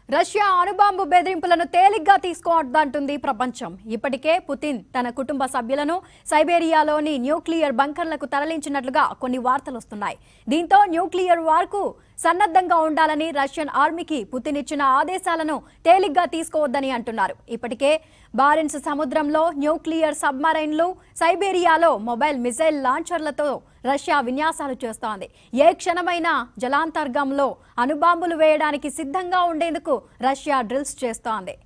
Russia అణుబాంబు బెదిరింపులను తేలిగ్గా తీసుకోవద్దంటుంది ప్రపంచం ఇప్పటికే పుతిన్ తన కుటుంబ సభ్యులను సైబేరియాలోని న్యూక్లియర్ బంకర్లకు తరలించినట్లుగా కొన్ని వార్తలు వస్తున్నాయి దీంతో న్యూక్లియర్ వార్కు సన్నద్ధంగా ఉండాలని రష్యన్ ఆర్మీకి పుతిన్ ఇచ్చిన ఆదేశాలను తేలిగ్గా తీసుకోవద్దని అంటున్నారు ఇప్పటికే బారెన్స్ సముద్రంలో న్యూక్లియర్ సబ్మరైన్లు సైబేరియాలో మొబైల్ మిసైల్ లాంచర్లతో రష్యా విన్యాసాలు చేస్తోంది ఏ క్షణమైనా జలాంతర్గంలో అణుబాంబులు వేయడానికి సిద్ధంగా ఉండేందుకు రష్యా డ్రిల్స్ చేస్తోంది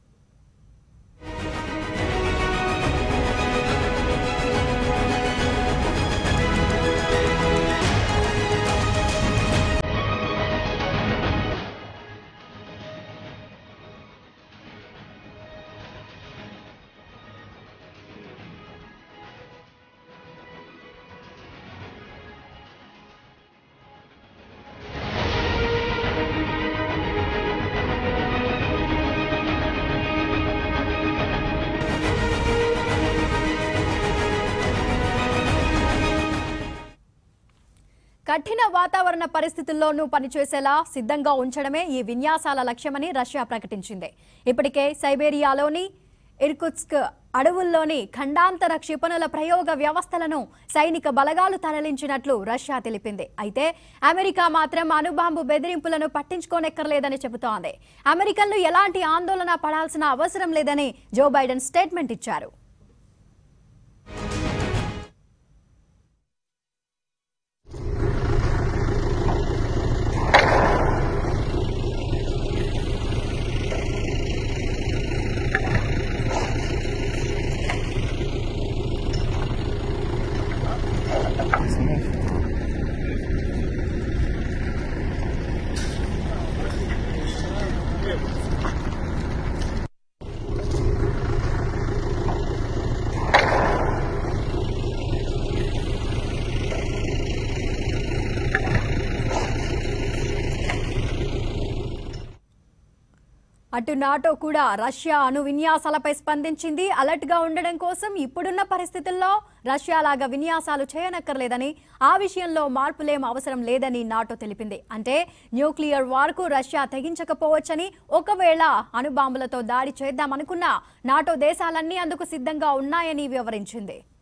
కఠిన వాతావరణ పరిస్థితుల్లోనూ పనిచేసేలా సిద్ధంగా ఉంచడమే ఈ విన్యాసాల లక్ష్యమని రష్యా ప్రకటించింది ఇప్పటికే సైబేరియాలోని ఇర్కుత్స్క్ అడవుల్లోని ఖండాంతర క్షిపణుల ప్రయోగ వ్యవస్థలను సైనిక బలగాలు తరలించినట్లు రష్యా తెలిపింది అయితే అమెరికా మాత్రం అణుబాంబు బెదిరింపులను పట్టించుకోనెక్కర్లేదని చెబుతోంది అమెరికన్లు ఎలాంటి ఆందోళన పడాల్సిన అవసరం లేదని జో బైడెన్ స్టేట్మెంట్ ఇచ్చారు అటు నాటో కూడా రష్యా అణు విన్యాసాలపై స్పందించింది అలర్ట్ గా ఉండడం కోసం ఇప్పుడున్న పరిస్థితుల్లో రష్యా లాగా విన్యాసాలు చేయనక్కర్లేదని ఆ విషయంలో మార్పులేం అవసరం లేదని నాటో తెలిపింది అంటే న్యూక్లియర్ వార్కు రష్యా తెగించకపోవచ్చని ఒకవేళ అణుబాంబులతో దాడి చేద్దామనుకున్నా నాటో దేశాలన్నీ అందుకు సిద్ధంగా ఉన్నాయని వివరించింది